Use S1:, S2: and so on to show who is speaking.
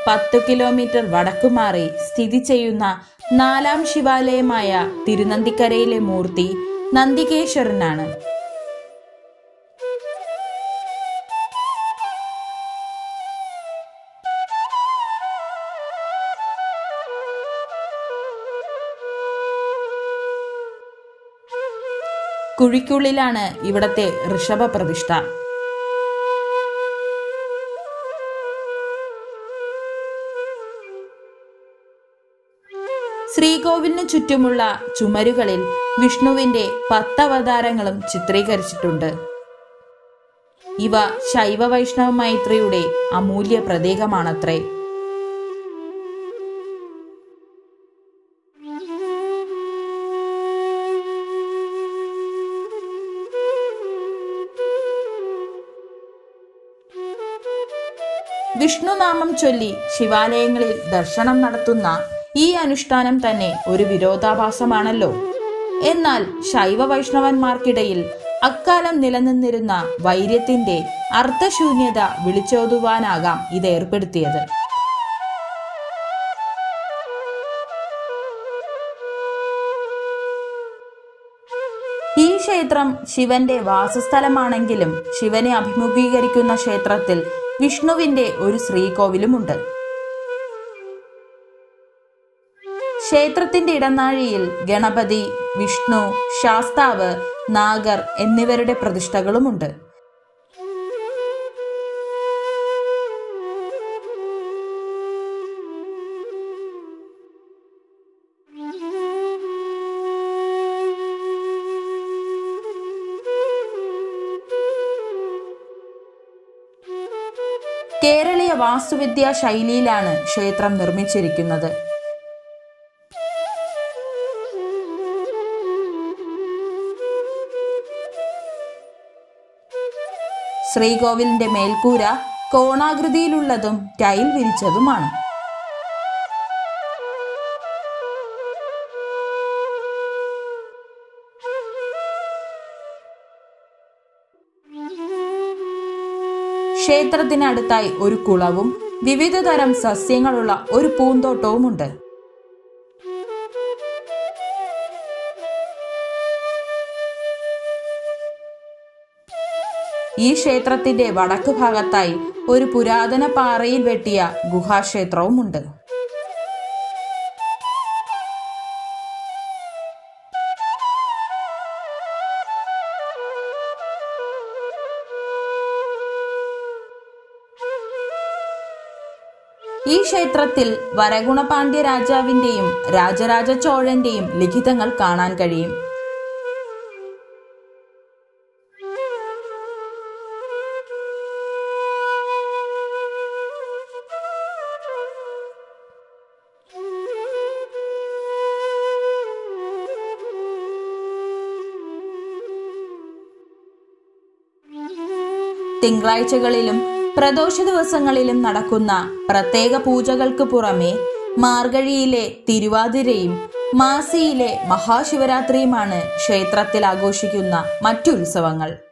S1: പത്തു കിലോമീറ്റർ വടക്കുമാറി സ്ഥിതി ചെയ്യുന്ന നാലാം ശിവാലയമായ തിരുനന്ദിക്കരയിലെ മൂർത്തി നന്ദികേശ്വരനാണ് കുഴിക്കുള്ളിലാണ് ഇവിടത്തെ ഋഷഭ പ്രതിഷ്ഠ ശ്രീകോവിലിന് ചുറ്റുമുള്ള ചുമരുകളിൽ വിഷ്ണുവിന്റെ പത്തവതാരങ്ങളും ചിത്രീകരിച്ചിട്ടുണ്ട് ഇവ ശൈവ വൈഷ്ണവ മൈത്രിയുടെ അമൂല്യ പ്രതീകമാണത്രേ വിഷ്ണുനാമം ചൊല്ലി ശിവാലയങ്ങളിൽ ദർശനം നടത്തുന്ന ഈ അനുഷ്ഠാനം തന്നെ ഒരു വിരോധാഭാസമാണല്ലോ എന്നാൽ ശൈവ വൈഷ്ണവന്മാർക്കിടയിൽ അക്കാലം നിലനിന്നിരുന്ന വൈര്യത്തിന്റെ അർത്ഥശൂന്യത വിളിച്ചോതുവാനാകാം ഇത് ഏർപ്പെടുത്തിയത് ഈ ക്ഷേത്രം ശിവന്റെ വാസസ്ഥലമാണെങ്കിലും ശിവനെ അഭിമുഖീകരിക്കുന്ന ക്ഷേത്രത്തിൽ വിഷ്ണുവിന്റെ ഒരു ശ്രീകോവിലുമുണ്ട് ക്ഷേത്രത്തിന്റെ ഇടനാഴിയിൽ ഗണപതി വിഷ്ണു ശാസ്താവ് നാഗർ എന്നിവരുടെ പ്രതിഷ്ഠകളുമുണ്ട് കേരളീയ വാസ്തുവിദ്യാ ശൈലിയിലാണ് ക്ഷേത്രം നിർമ്മിച്ചിരിക്കുന്നത് ശ്രീകോവിലിന്റെ മേൽക്കൂര കോണാകൃതിയിലുള്ളതും ടൈൽ വിരിച്ചതുമാണ് ക്ഷേത്രത്തിനടുത്തായി ഒരു കുളവും വിവിധ തരം സസ്യങ്ങളുള്ള ഒരു പൂന്തോട്ടവുമുണ്ട് ഈ ക്ഷേത്രത്തിന്റെ വടക്കു ഭാഗത്തായി ഒരു പുരാതന പാറയിൽ വെട്ടിയ ഗുഹാക്ഷേത്രവുമുണ്ട് ഈ ക്ഷേത്രത്തിൽ വരഗുണപാണ്ഡ്യ രാജാവിന്റെയും രാജരാജ ചോഴന്റെയും ലിഖിതങ്ങൾ കാണാൻ കഴിയും തിങ്കളാഴ്ചകളിലും പ്രദോഷ ദിവസങ്ങളിലും നടക്കുന്ന പ്രത്യേക പൂജകൾക്ക് പുറമെ മാർഗഴിയിലെ തിരുവാതിരയും മാസിയിലെ മഹാശിവരാത്രിയുമാണ് ക്ഷേത്രത്തിൽ ആഘോഷിക്കുന്ന മറ്റു ഉത്സവങ്ങൾ